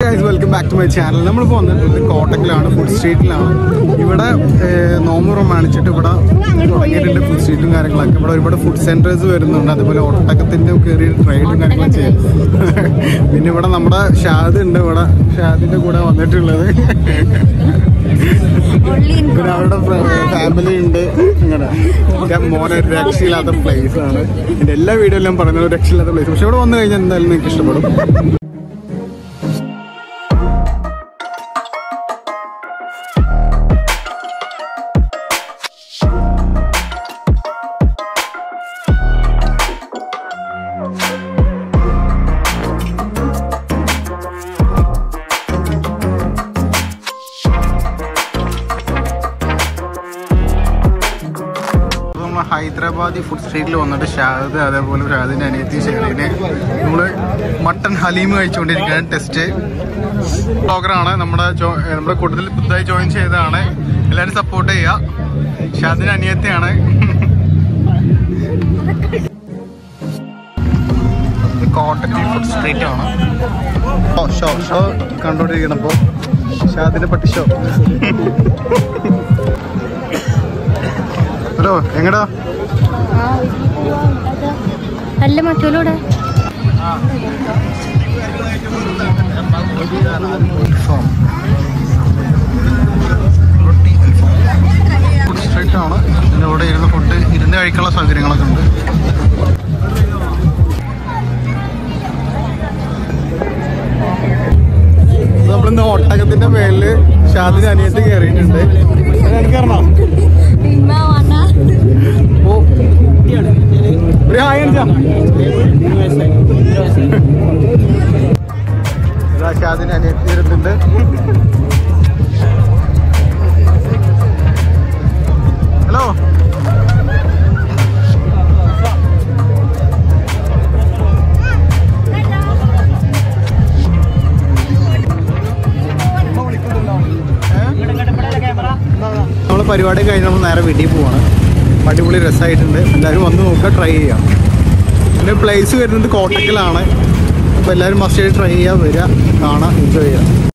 guys welcome back to my channel നമ്മളിപ്പോൾ വന്നിട്ടുള്ളത് കോട്ടക്കിലാണ് food സ്ട്രീറ്റിലാണ് ഇവിടെ ഏഹ്, നോമ്പ് പ്രമാണിച്ചിട്ട് ഇവിടെ തുടങ്ങിയിട്ടുണ്ട് ഫുഡ് സ്ട്രീറ്റും കാര്യങ്ങളൊക്കെ ഇവിടെ ഒരുപാട് ഫുഡ് സെൻറ്റേഴ്സ് വരുന്നുണ്ട് അതുപോലെ ഒട്ടകത്തിൻ്റെ കയറി ട്രേഡും കാര്യങ്ങളും ചെയ്യും പിന്നെ ഇവിടെ നമ്മുടെ ഷാദ് ഉണ്ട് ഇവിടെ ഷാദിൻ്റെ കൂടെ വന്നിട്ടുള്ളത് പിന്നെ അവരുടെ ഫാമിലി ഉണ്ട് ഇങ്ങനെ എൻ്റെ മോനെ ഒരു രക്ഷയില്ലാത്ത പ്ലേസ് ആണ് എൻ്റെ എല്ലാ വീഡിയോയിലും പറയുന്നത് ഒരു രക്ഷയില്ലാത്ത പ്ലേസ് പക്ഷെ ഇവിടെ വന്നു കഴിഞ്ഞാൽ എന്തായാലും നിങ്ങൾക്ക് ഇഷ്ടപ്പെടും അപ്പോൾ നമ്മൾ ഹൈദരാബാദി ഫുഡ് സ്ട്രീറ്റിൽ വന്നിട്ട് ഷാദ് അതേപോലെ ഷാദിൻ്റെ അനിയത്തി ഷെറീനെ നമ്മൾ മട്ടൺ ഹലീം കഴിച്ചുകൊണ്ടിരിക്കുകയാണ് ടെസ്റ്റ് ബ്ലോഗറാണ് നമ്മുടെ ജോ നമ്മുടെ കൂട്ടത്തിൽ പുതുതായി ജോയിൻ ചെയ്തതാണ് എല്ലാവരും സപ്പോർട്ട് ചെയ്യുക ഷാദിൻ്റെ അനിയത്തിയാണ് കോട്ടക്കൽ ഫുഡ് സ്ട്രീറ്റ് ആണ് ഓ ഷോ ഷോ കണ്ടോണ്ടിരിക്കണപ്പോ ഷാദിന്റെ പട്ടി ഷോ ഹലോ എങ്ങടാ അല്ല മറ്റോലൂടെ അൽഫാം ഫുഡ് സ്ട്രീറ്റ് ആണ് പിന്നെ ഇവിടെ ഇരുന്ന് ഫുഡ് ഇരുന്ന് കഴിക്കാനുള്ള സൗകര്യങ്ങളൊക്കെ ഉണ്ട് നമ്മളിന്ന് ഒട്ടകത്തിന്റെ മേലില് ഷാദിന് അനിയത്ത് കയറിയിട്ടുണ്ട് കയറണോ ഓ ഒരു ഹായ് അഞ്ചാ ഇതാ ഷാദിന് അനിയത്തി ഇരുന്നുണ്ട് ഹലോ നമ്മൾ പരിപാടി കഴിഞ്ഞ് നമ്മൾ നേരെ വീട്ടിൽ പോവാണ് അടിപൊളി രസമായിട്ടുണ്ട് എല്ലാവരും വന്ന് നോക്കുക ട്രൈ ചെയ്യാം പിന്നെ പ്ലേസ് വരുന്നത് കോട്ടക്കലാണ് അപ്പോൾ എല്ലാവരും മസ്റ്റ് ട്രൈ ചെയ്യുക വരിക കാണാം എൻജോയ് ചെയ്യുക